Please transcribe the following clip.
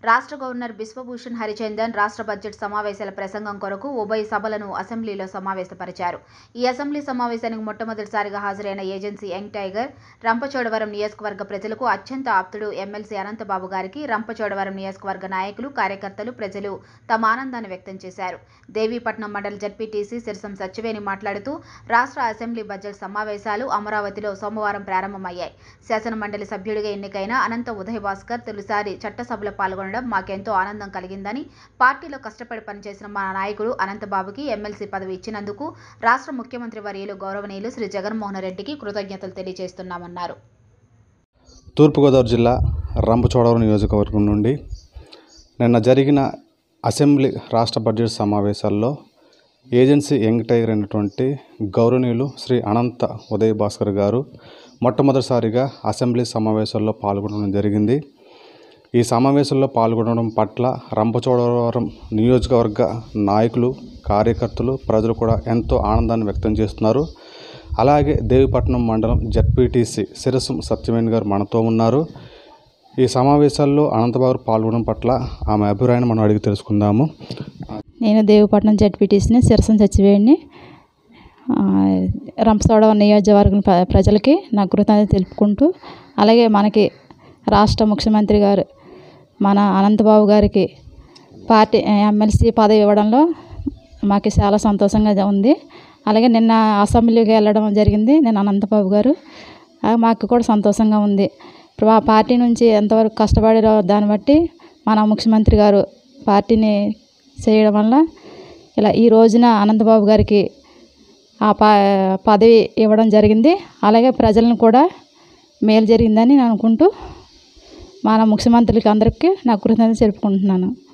రాష్ట్ర గవర్నర్ బిశ్వభూషణ్ హరిచందన్ రాష్ట్ర బడ్జెట్ సమావేశాల ప్రసంగం కొరకు ఉభయ సభలను అసెంబ్లీలో సమావేశపరిచారు ఈ అసెంబ్లీ సమావేశానికి మొట్టమొదటిసారిగా హాజరైన ఏజెన్సీ యంగ్ టైగర్ రంపచోడవరం నియోజకవర్గ ప్రజలకు అత్యంత ఆప్తుడు ఎమ్మెల్సీ అనంతబాబు గారికి రంపచోడవరం నియోజకవర్గ నాయకులు కార్యకర్తలు ప్రజలు తమ ఆనందాన్ని వ్యక్తం చేశారు దేవీపట్నం మండల జడ్పీటీసీ సిరసం సచ్చివేని మాట్లాడుతూ రాష్ట్ర అసెంబ్లీ బడ్జెట్ సమావేశాలు అమరావతిలో సోమవారం ప్రారంభమయ్యాయి శాసన మండలి సభ్యుడిగా ఎన్నికైన అనంత ఉదయ్ భాస్కర్ తొలిసారి చట్టసభలో పాల్గొనడం మాకెంతో ఆనందం కలిగిందని పార్టీలో కష్టపడి పనిచేసిన మా నాయకుడు అనంతబాబుకి ఎమ్మెల్సీ పదవి ఇచ్చినందుకు రాష్ట్ర ముఖ్యమంత్రి వర్యులు గౌరవనీయులు శ్రీ జగన్మోహన్ రెడ్డికి కృతజ్ఞతలు తెలియజేస్తున్నామన్నారు తూర్పుగోదావరి జిల్లా రంపచోడవరం నియోజకవర్గం నుండి నిన్న జరిగిన అసెంబ్లీ రాష్ట్ర బడ్జెట్ సమావేశాల్లో ఏజెన్సీ యంగ్ టైగర్ అయినటువంటి గౌరవనీయులు శ్రీ అనంత ఉదయ్ భాస్కర్ గారు మొట్టమొదటిసారిగా అసెంబ్లీ సమావేశాల్లో పాల్గొనడం జరిగింది ఈ సమావేశంలో పాల్గొనడం పట్ల రంపచోడవరం నియోజకవర్గ నాయకులు కార్యకర్తలు ప్రజలు కూడా ఎంతో ఆనందాన్ని వ్యక్తం చేస్తున్నారు అలాగే దేవిపట్నం మండలం జడ్పీటీసీ శిరసం సత్యవేణి గారు మనతో ఉన్నారు ఈ సమావేశాల్లో అనంతబాబు పాల్గొనడం పట్ల ఆమె అభిప్రాయాన్ని మనం అడిగి తెలుసుకుందాము నేను దేవపట్నం జడ్పీటీసీని సిరసం చచ్చివేయండి రంపచోడవరం నియోజకవర్గం ప్ర- ప్రజలకి నా కృతజ్ఞత తెలుపుకుంటూ అలాగే మనకి రాష్ట్ర ముఖ్యమంత్రి గారు మన అనంతబాబు గారికి పార్టీ ఎమ్మెల్సీ పదవి ఇవ్వడంలో మాకు చాలా సంతోషంగా ఉంది అలాగే నిన్న అసెంబ్లీకి వెళ్ళడం జరిగింది నేను అనంతబాబు గారు ఆ, మాకు కూడా సంతోషంగా ఉంది ఇప్పుడు ఆ పార్టీ నుంచి ఎంతవరకు కష్టపడారో దాన్ని బట్టి మన ముఖ్యమంత్రి గారు పార్టీని చేయడం వల్ల ఇలా ఈ రోజున అనంతబాబు గారికి ఆ ప పదవి ఇవ్వడం జరిగింది అలాగే ప్రజలను కూడా మేలు జరిగిందని నేను అనుకుంటూ మన ముఖ్యమంత్రులకి అందరికీ నా కృతజ్ఞతలు తెలుపుకుంటున్నాను